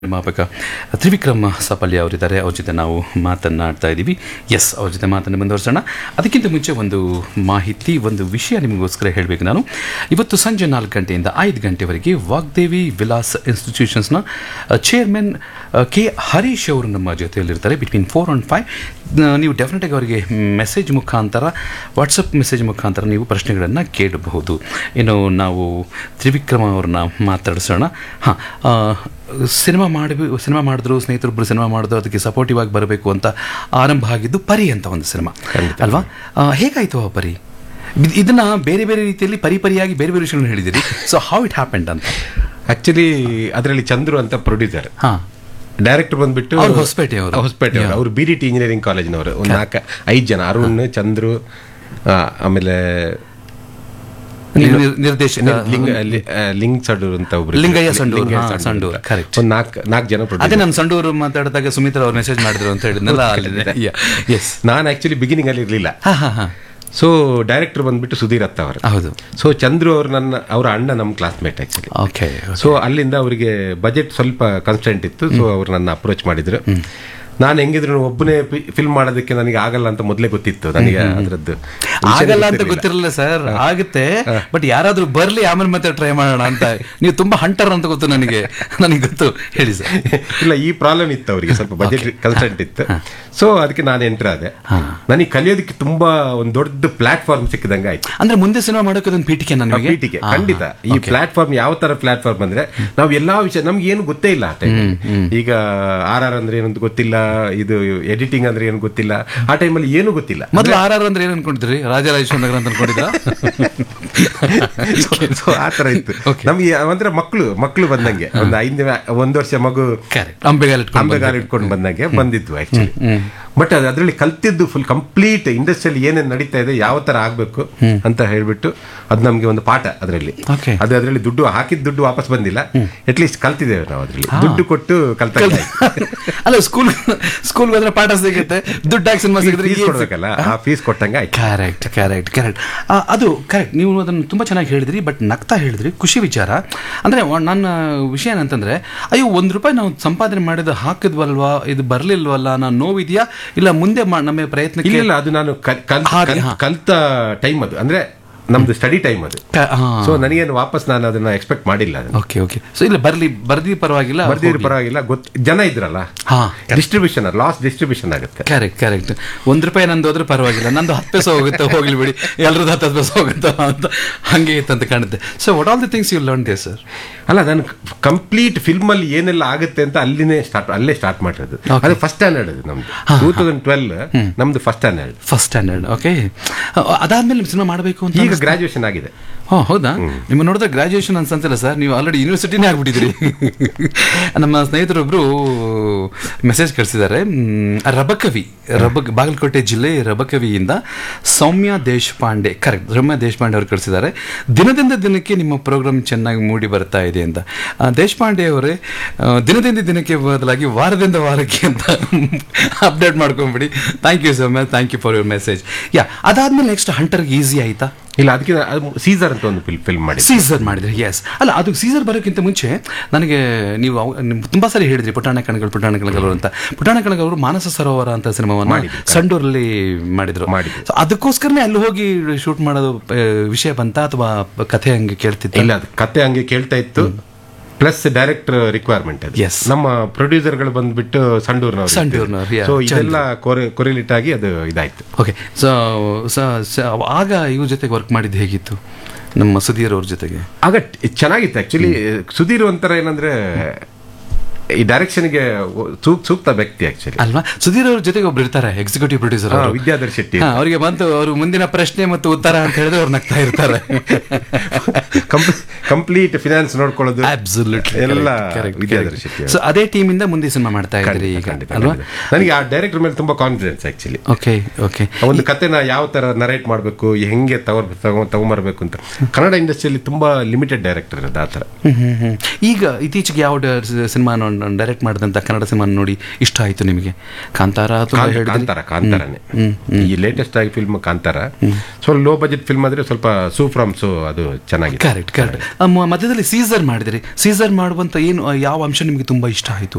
ನಿರ್ಮಾಪಕ ತ್ರಿವಿಕ್ರಮ್ ಸಪಲ್ಯ ಅವರಿದ್ದಾರೆ ಅವ್ರ ಜೊತೆ ನಾವು ಮಾತನ್ನಾಡ್ತಾ ಇದ್ದೀವಿ ಎಸ್ ಅವ್ರ ಜೊತೆ ಮಾತನ್ನು ಮುಂದುವರ್ಸೋಣ ಅದಕ್ಕಿಂತ ಮುಂಚೆ ಒಂದು ಮಾಹಿತಿ ಒಂದು ವಿಷಯ ನಿಮಗೋಸ್ಕರ ಹೇಳಬೇಕು ನಾನು ಇವತ್ತು ಸಂಜೆ ನಾಲ್ಕು ಗಂಟೆಯಿಂದ ಐದು ಗಂಟೆವರೆಗೆ ವಾಗ್ದೇವಿ ವಿಲಾಸ್ ಇನ್ಸ್ಟಿಟ್ಯೂಷನ್ಸ್ನ ಚೇರ್ಮನ್ ಕೆ ಹರೀಶ್ ಅವರು ನಮ್ಮ ಜೊತೆಯಲ್ಲಿರ್ತಾರೆ ಬಿಟ್ವೀನ್ ಫೋರ್ ಆ್ಯಂಡ್ ಫೈವ್ ನೀವು ಡೆಫಿನೆಟಾಗಿ ಅವರಿಗೆ ಮೆಸೇಜ್ ಮುಖಾಂತರ ವಾಟ್ಸಪ್ ಮೆಸೇಜ್ ಮುಖಾಂತರ ನೀವು ಪ್ರಶ್ನೆಗಳನ್ನು ಕೇಳಬಹುದು ಇನ್ನು ನಾವು ತ್ರಿವಿಕ್ರಮ ಅವ್ರನ್ನ ಮಾತಾಡಿಸೋಣ ಹಾಂ ಸಿನಿಮಾ ಮಾಡಿ ಸಿನಿಮಾ ಮಾಡಿದ್ರು ಸ್ನೇಹಿತರೊಬ್ಬರು ಸಿನಿಮಾ ಮಾಡಿದ್ರು ಅದಕ್ಕೆ ಸಪೋರ್ಟಿವ್ ಆಗಿ ಬರಬೇಕು ಅಂತ ಆರಂಭ ಆಗಿದ್ದು ಪರಿ ಅಂತ ಒಂದು ಸಿನಿಮಾ ಅಲ್ವಾ ಆ, ಹೇಗಾಯ್ತು ಆ ಪರಿ ಇದ್- ಇದನ್ನ ಬೇರೆ ಬೇರೆ ರೀತಿಯಲ್ಲಿ ಪರಿ ಪರಿಯಾಗಿ ಬೇರೆ ಬೇರೆ ವಿಷಯಗಳನ್ನು ಹೇಳಿದಿರಿ ಸೊ ಹೌ ಇಟ್ ಹ್ಯಾಪೆಂಡ್ ಅಂತ ಆಕ್ಚುಲಿ ಅದರಲ್ಲಿ ಚಂದ್ರು ಅಂತ ಪ್ರೊಡ್ಯೂಸರ್ ಹಾಂ ಡೈರೆಕ್ಟರ್ ಬಂದ್ಬಿಟ್ಟು ಅವ್ರು ಹೊಸಪೇಟೆಯವರು. ಹೊಸಪೇಟೆ ಅವರು ಅವ್ರು ಬಿ ಡಿ ಟಿ ಇಂಜಿನಿಯರಿಂಗ್ ಕಾಲೇಜಿನವರು ಒಂದು ನಾಲ್ಕು ಐದು ಜನ ಅರುಣ್ ಚಂದ್ರು ಆ, ಆಮೇಲೆ ನಿರ್ದೇಶಕ ಲಿಂಗ ಲಿ- ಆ, ಲಿಂಗ್ ಸಡೂರ್ ಅಂತ ಒಬ್ರು ಇದ್ರು. ಲಿಂಗಯ್ಯ ಸಂಡೂರು, ಲಿಂಗಯ್ಯ ಹಾ, ಸಂಡೂರು ಸಂಡೂರು, ಅಂತ. correct. ಒಂದು ನಾಲ್ಕು ನಾಲ್ಕು ಜನ ಅದೇ ಪ್ರೊಡ್ಯೂಸರ್ ನಾನು ಸಂಡೂರು ಮಾತಾಡಿದಾಗ ಸುಮಿತ್ರಾ ಅವ್ರು ಮೆಸೇಜ್ ಮಾಡಿದ್ರು ಅಂತ ಹೇಳಿದ್ನಲ್ಲ ಅಲ್ಲಿ ಎಸ್ ನಾನು ಆಕ್ಚುಲಿ ಬಿಗಿನಿಂಗ್ ಅಲ್ಲಿ ಇರಲಿಲ್ಲ ಹಾಂ ಹಾಂ ಹಾಂ ಸೊ ಡೈರೆಕ್ಟರ್ ಬಂದ್ಬಿಟ್ಟು ಸುಧೀರ್ ಅತ್ತ ಅವರು ಹೌದು ಸೊ ಚಂದ್ರು ಅವರು ನನ್ನ ಅವರ ಅಣ್ಣ ನಮ್ಮ ಕ್ಲಾಸ್ಮೇಟ್ ಆಕ್ಚುಲಿ ಓಕೆ ಸೊ ಅಲ್ಲಿಂದ ಅವರಿಗೆ ಬಜೆಟ್ ಸ್ವಲ್ಪ ಕನ್ಸ್ಟೆಂಟ್ ಇತ್ತು ಸೊ ಅವರು ನನ್ನ ಅಪ್ರೋಚ್ ಮಾಡಿದ್ರು ನಾನು ಹೆಂಗಿದ್ರು ಒಬ್ಬನೇ ಫಿಲ್ಮ್ ಮಾಡೋದಕ್ಕೆ ನನಗೆ ಆಗಲ್ಲ ಅಂತ ಮೊದಲೇ ಗೊತ್ತಿತ್ತು ನನಗೆ ಅದರದ್ದು ಆಗಲ್ಲ ಅಂತ ಗೊತ್ತಿರಲಿಲ್ಲ ಸರ್ ಆಗುತ್ತೆ ಬಟ್ ಯಾರಾದ್ರೂ ಬರ್ಲಿ ಆಮೇಲೆ ಮತ್ತೆ ಟ್ರೈ ಮಾಡೋಣ ಅಂತ ನೀವು ತುಂಬಾ ಹಂಟರ್ ಅಂತ ಗೊತ್ತು ನನಗೆ ನನಗೆ ಗೊತ್ತು ಹೇಳಿ ಸರ್ ಇಲ್ಲ ಈ ಪ್ರಾಬ್ಲಮ್ ಇತ್ತು ಅವರಿಗೆ ಸ್ವಲ್ಪ ಬಜೆಟ್ ಕನ್ಸ್ಟೆಂಟ್ ಇತ್ತು ಸೊ ಅದಕ್ಕೆ ನಾನು ಎಂಟರ್ ಆದೆ ನನಗೆ ಕಲಿಯೋದಕ್ಕೆ ತುಂಬಾ ಒಂದು ದೊಡ್ಡ ಪ್ಲಾಟ್ಫಾರ್ಮ್ ಸಿಕ್ಕಿದಂಗೆ ಆಯ್ತು ಅಂದ್ರೆ ಮುಂದೆ ಸಿನಿಮಾ ಮಾಡೋಕೆ ಒಂದು ಪೀಠಿಕೆ ನನಗೆ ಪೀಟಿಗೆ ಖಂಡಿತ ಈ ಪ್ಲಾಟ್ಫಾರ್ಮ್ ಯಾವ ತರ ಪ್ಲಾಟ್ಫಾರ್ಮ್ ಅಂದ್ರೆ ನಾವು ಎಲ್ಲಾ ವಿಷಯ ನಮ್ಗೆ ಏನು ಗೊತ್ತೇ ಇಲ್ಲ ಆ ಟೈಮಲ್ಲಿ ಈಗ ಆರ್ ಆರ್ ಅಂದ್ರೆ ಏನಂತ ಗೊತ್ತಿಲ್ಲ ಇದು ಎಡಿಟಿಂಗ್ ಅಂದ್ರೆ ಏನು ಗೊತ್ತಿಲ್ಲ ಆ ಟೈಮಲ್ಲಿ ಏನು ಗೊತ್ತಿಲ್ಲ ಮೊದಲು ಆರ್ ಆರ್ ಅಂದ್ರೆ ಏನ್ ಅನ್ಕೊಂಡಿದ್ರಿ ರಾಜರಾಜೇಶ್ವರ ನಗರ ಅಂತ ಅನ್ಕೊಂಡಿದ್ರ ಸೊ ಆ ತರ ಇತ್ತು ನಮ್ಗೆ ಅಂದ್ರೆ ಮಕ್ಕಳು ಮಕ್ಕಳು ಬಂದಂಗೆ ಒಂದು ಐದು ಒಂದು ವರ್ಷ ಮಗು ಕರೆಕ್ಟ್ ಅಂಬೆಗಾಲ್ ಇಟ್ಕೊಂಡು ಅಂಬೆಗಾಲ ಇಟ್ಕೊಂಡು ಬಂದಂಗೆ ಬಂದಿದ್ವು ಆಕ್ಚುಲಿ ಬಟ್ ಅದು ಅದರಲ್ಲಿ ಕಲ್ತಿದ್ದು ಫುಲ್ ಕಂಪ್ಲೀಟ್ ಇಂಡಸ್ಟ್ರಿಯಲ್ಲಿ ಏನೇನು ನಡೀತಾ ಇದೆ ಯಾವ ತರ ಆಗ್ಬೇಕು ಅಂತ ಹೇಳ್ಬಿಟ್ಟು ಅದು ನಮ್ಗೆ ಒಂದು ಪಾಠ ಅದರಲ್ಲಿ Okay. ಅದು ಅದರಲ್ಲಿ ದುಡ್ಡು ಹಾಕಿದ ದುಡ್ಡು ವಾಪಸ್ ಬಂದಿಲ್ಲ ಅಟ್ಲೀಸ್ಟ್ ಕಲ್ತಿದ್ದೇವೆ ನಾವು ಅದರಲ್ಲಿ ದುಡ್ಡು ಕೊಟ್ಟು ಕಲ್ತ ಅಲ್ಲ ಸ್ಕೂಲ್ ಸ್ಕೂಲ್ ಹೋದ್ರೆ ಪಾಠ ಸಿಗುತ್ತೆ ದುಡ್ಡು ಹಾಕಿ ಸಿನಿಮಾ ಸಿಗಿದ್ರೆ ಫೀಸ್ ಕೊಡ್ಬೇಕಲ್ಲ ಆ ಫೀಸ್ ಕೊಟ್ಟಂಗೆ ಆಯ್ತು ಕರೆಕ್ಟ್ ಕರೆಕ್ಟ್ ಕರೆಕ್ಟ್ ಅದು ಕರೆಕ್ಟ್ ನೀವು ಅದನ್ನು ತುಂಬ ಚೆನ್ನಾಗಿ ಹೇಳಿದ್ರಿ ಬಟ್ ನಗ್ತಾ ಹೇಳಿದ್ರಿ ಖುಷಿ ವಿಚಾರ ಅಂದರೆ ನನ್ನ ವಿಷಯ ಏನಂತಂದ್ರೆ ಅಯ್ಯೋ ಒಂದು ರೂಪಾಯಿ ನಾವು ಸಂಪಾದನೆ ಮಾಡಿದ ಹಾಕಿದ್ವಲ್ವಾ ಇದು ಬರಲಿಲ್ವಲ್ಲ ನಾನು ನೋವಿದೆಯಾ ಇಲ್ಲ ಮುಂದೆ ಮಾ- ನಮ್ಮ ಪ್ರಯತ್ನಕ್ಕೆ ಇಲ್ಲ ಇಲ್ಲ ಅದು ನಾನು ಕಲ್- ಕಲ್- ಹಾಗೆ, ಕಲ್- ಹಾ. ಕಲ್ತ ಟೈಮ್ ಅದು ಅಂದ್ರೆ ನಮ್ದು ಸ್ಟಡಿ ಟೈಮ್ ಅದು ಕ- ಹಾ. ಸೊ ನನಗೇನು ವಾಪಸ್ ನಾನು ಅದನ್ನ ಎಕ್ಸ್ಪೆಕ್ಟ್ ಮಾಡಿಲ್ಲ ಅದನ್ನ ಓಕೆ ಓಕೆ ಸೊ ಇಲ್ಲ ಬರ್ಲಿ ಬರ್ದಿ ಪರವಾಗಿಲ್ಲ ಬರ್ದಿರ ಪರವಾಗಿಲ್ಲ ಗೊತ್ತ ಜನ ಇದ್ರಲ್ಲ ಹಾ ಡಿಸ್ಟ್ರಿಬ್ಯೂಷನ್ ಲಾಸ್ ಡಿಸ್ಟ್ರಿಬ್ಯೂಷನ್ ಆಗುತ್ತೆ ಕರೆಕ್ಟ್ ಕರೆಕ್ಟ್ ಒಂದ್ ರೂಪಾಯಿ ನಂದು ಹೋದ್ರೆ ಪರವಾಗಿಲ್ಲ ನಂದು ಹತ್ತು ಪೈಸೆ ಹೋಗುತ್ತೆ ಹೋಗ್ಲಿ ಬಿಡಿ ಎಲ್ರದ್ದು ಹತ್ತು ಹತ್ತು ಪೈಸೆ ಹೋಗುತ್ತೋ ಅಂತ ಹಂಗೆ ಇತ್ತಂತ ಕಾಣುತ್ತೆ so what all the things you learn they sir ಅಲ್ಲ ನಾನು ಕಂಪ್ಲೀಟ್ ಫಿಲ್ಮ್ ಅಲ್ಲಿ ಏನೆಲ್ಲ ಆಗುತ್ತೆ ಅಂತ ಅಲ್ಲಿನೇ ಸ್ಟಾರ್ಟ್ ಅಲ್ಲೇ ಸ್ಟಾರ್ಟ್ ಮಾಡಿರೋದು ಅದು ಫಸ್ಟ್ ಸ್ಟ್ಯಾಂಡರ್ಡ್ ಅದು ನಮ್ದು ಟೂ ತೌಸಂಡ್ ಟ್ವೆಲ್ ನಮ್ದು first standard first standard okay ಅದಾದ್ಮೇಲೆ ಸಿನಿಮಾ ಮಾಡಬೇಕು ಅಂತ ಈಗ ಗ್ರಾಜುಯೇಷನ್ ಆಗಿದೆ ಹೋ ಹೌದಾ ನಿಮ್ಮ ನೋಡಿದ್ರೆ ಗ್ರಾಜುಯೇಷನ್ ಅನ್ಸಂತಿಲ್ಲ ಸರ್ ನೀವು ಆಲ್ರೆಡಿ ಯೂನಿವರ್ಸಿಟಿನೇ ಆಗ್ಬಿಟ್ಟಿದ್ರಿ ನಮ್ಮ ಸ್ನೇಹಿತರೊಬ್ರು ಮೆಸೇಜ್ ಕಳಿಸಿದ್ದಾರೆ ಮ್, ರಬಕವಿ ರಬಕ್ ಬಾಗಲಕೋಟೆ ಜಿಲ್ಲೆ ರಬಕವಿಯಿಂದ ಸೌಮ್ಯ ದೇಶಪಾಂಡೆ ಕರೆಕ್ಟ್ ಸೌಮ್ಯ ದೇಶಪಾಂಡೆ ಅವರು ಕಳಿಸಿದ್ದಾರೆ ದಿನದಿಂದ ದಿನಕ್ಕೆ ನಿಮ್ಮ ಪ್ರೋಗ್ರಾಮ್ ಚೆನ್ನಾಗಿ ಮೂಡಿ ಬರ್ತಾ ಇದೆ ಅಂತ ಆ, ದೇಶಪಾಂಡೆ ಅವರೇ ಆ, ದಿನದಿಂದ ದಿನಕ್ಕೆ ಬದಲಾಗಿ ವಾರದಿಂದ ವಾರಕ್ಕೆ ಅಂತ ಅಪ್ಡೇಟ್ ಮಾಡ್ಕೊಂಬಿಡಿ thank you Soumya thank you for your message yeah ಅದಾದ್ಮೇಲೆ ನೆಕ್ಸ್ಟ್ ಹಂಟರ್ಗೆ ಈಸಿ ಆಯ್ತಾ ಇಲ್ಲ ಅದಕ್ಕೆ ಸೀಸರ್ ಅಂತ ಒಂದು ಫಿಲ್ಮ್ ಮಾಡಿ ಸೀಸರ್ ಮಾಡಿದ್ರಿ ಎಸ್ ಅಲ್ಲ ಅದು ಸೀಸರ್ ಬರೋಕ್ಕಿಂತ ಮುಂಚೆ ನನಗೆ ನೀವು ಅವ್- ನಿಮ್ ತುಂಬಾ ಸಾರಿ ಹೇಳಿದ್ರಿ ಪುಟಾಣ ಕಣಗಳು ಪುಟಾಣ ಕಣಗಳು ಅಂತ ಪುಟಾಣ ಕಣಗಳು ಮಾನಸ ಸರೋವರ ಅಂತ ಸಿನಿಮಾವನ್ನು ಮಾಡಿದ್ರು, ಸಂಡೂರಲ್ಲಿ ಮಾಡಿದ್ರು ಮಾಡಿದ್ರು. So ಅದಕ್ಕೋಸ್ಕರನೇ ಅಲ್ಲಿ ಹೋಗಿ ಶೂಟ್ ಮಾಡೋದು ಆ, ವಿಷಯ ಬಂತ ಅಥವಾ ಕಥೆ ಹಂಗೆ ಕೇಳ್ತಿದ್ದ ಇಲ್ಲ ಅದು ಕತೆ ಹಂಗೆ ಕೇಳ್ತಾ ಇತ್ತು ಪ್ಲಸ್ ಡೈರೆಕ್ಟರ್ ರಿಕ್ವೈರ್ಮೆಂಟ್ ಅದು Yes. ನಮ್ಮ ಪ್ರೊಡ್ಯೂಸರ್ ಗಳು ಬಂದ್ಬಿಟ್ಟು ಸಂಡೂರ್ನವ್ರು ಸಂಡೂರ್ನವ್ರು, yeah, ಸೊ ಇದೆಲ್ಲ ಕೊರಿಲೇಟ್ ಆಗಿ ಅದು ಇದಾಯ್ತು ಓಕೆ ಸೊ ಆಗ ಇವ್ರ ಜೊತೆಗೆ ವರ್ಕ್ ಮಾಡಿದ್ದು ಹೇಗಿತ್ತು ನಮ್ಮ ಸುಧೀರ್ ಅವ್ರ ಜೊತೆಗೆ ಆಗ ಟ್- ಚೆನ್ನಾಗಿತ್ತು ಆಕ್ಚುಲಿ ಸುಧೀರ್ ಒಂಥರ ಏನಂದ್ರೆ ಈ ಡೈರೆಕ್ಷನ್ಗೆ ಸೂಕ್ತ ವ್ಯಕ್ತಿ ಆಕ್ಚುಲಿ ಅಲ್ವಾ ಸುಧೀರ್ ಅವ್ರ ಜೊತೆಗೆ ಒಬ್ರು ಇರ್ತಾರೆ ಎಕ್ಸಿಕ್ಯೂಟಿವ್ ಪ್ರೊಡ್ಯೂಸರ್ ಹಾ, ವಿದ್ಯಾಧರ್ ಶೆಟ್ಟಿ. ಅವರಿಗೆ ಬಂತು ಅವರು ಮುಂದಿನ ಪ್ರಶ್ನೆ ಮತ್ತು ಉತ್ತರ ಅಂತ ಹೇಳಿದ್ರೆ ಅವ್ರು ನಗ್ತಾ ಇರ್ತಾರೆ ಕಂಪ್ಲೀಟ್ ಫಿನಾನ್ಸ್ ನೋಡ್ಕೊಳ್ಳೋದು Absolutely ಎಲ್ಲ correct, correct, Vidyadhar correct. Shetty so ಅದೇ ಟೀಮ್ ಇಂದ ಮುಂದೆ ಸಿನಿಮಾ ಮಾಡ್ತಾ ಇದ್ರಿ ಖಂಡಿತ, ಈಗ ಖಂಡಿತ, ಅಲ್ವಾ ಖಂಡಿತ. ನನಗೆ ಆ ಡೈರೆಕ್ಟರ್ ಮೇಲೆ ತುಂಬಾ ಕಾನ್ಫಿಡೆನ್ಸ್ ಆಕ್ಚುಲಿ ಓಕೆ ಓಕೆ ಒಂದು ಕತೆನ ಯಾವ ತರ ನರೇಟ್ ಮಾಡಬೇಕು ಹೆಂಗೆ ತಗೋ ತಗೊ ತಗೊಂಬರ್ಬೇಕು ಅಂತ ಕನ್ನಡ ಇಂಡಸ್ಟ್ರಿಯಲ್ಲಿ ತುಂಬಾ ಲಿಮಿಟೆಡ್ ಡೈರೆಕ್ಟರ್ ಇರೋದು ಆ ಥರ ಈಗ ಇತ್ತೀಚೆಗೆ ಯಾವ ಸಿನಿಮಾ ಡೈರೆಕ್ಟ್ ಮಾಡಿದಂಥ ಕನ್ನಡ ಸಿನಿಮಾ ನೋಡಿ ಇಷ್ಟ ಆಯಿತು ನಿಮಗೆ ಕಾಂತಾರ ತುಂಬ ಕಾಂತ- ಹೇಳಿದ್ರಿ ಕಾಂತಾರ ಕಾಂತಾರನೇ ಈ ಲೇಟೆಸ್ಟ್ ಆಗಿ ಫಿಲ್ಮ್ ಕಾಂತಾರ ಸ್ವಲ್ಪ ಲೋ ಬಜೆಟ್ ಫಿಲ್ಮ್ ಆದ್ರೆ ಸ್ವಲ್ಪ ಸೂಫ್ರಮ್ಸ್ ಅದು ಚೆನ್ನಾಗಿದೆ ಕರೆಕ್ಟ್ ಕರೆಕ್ಟ್ ಮಧ್ಯದಲ್ಲಿ ಸೀಸರ್ ಮಾಡಿದ್ರಿ ಸೀಸರ್ ಮಾಡುವಂತ ಏನು ಯಾವ ಅಂಶ ನಿಮಗೆ ತುಂಬಾ ಇಷ್ಟ ಆಯಿತು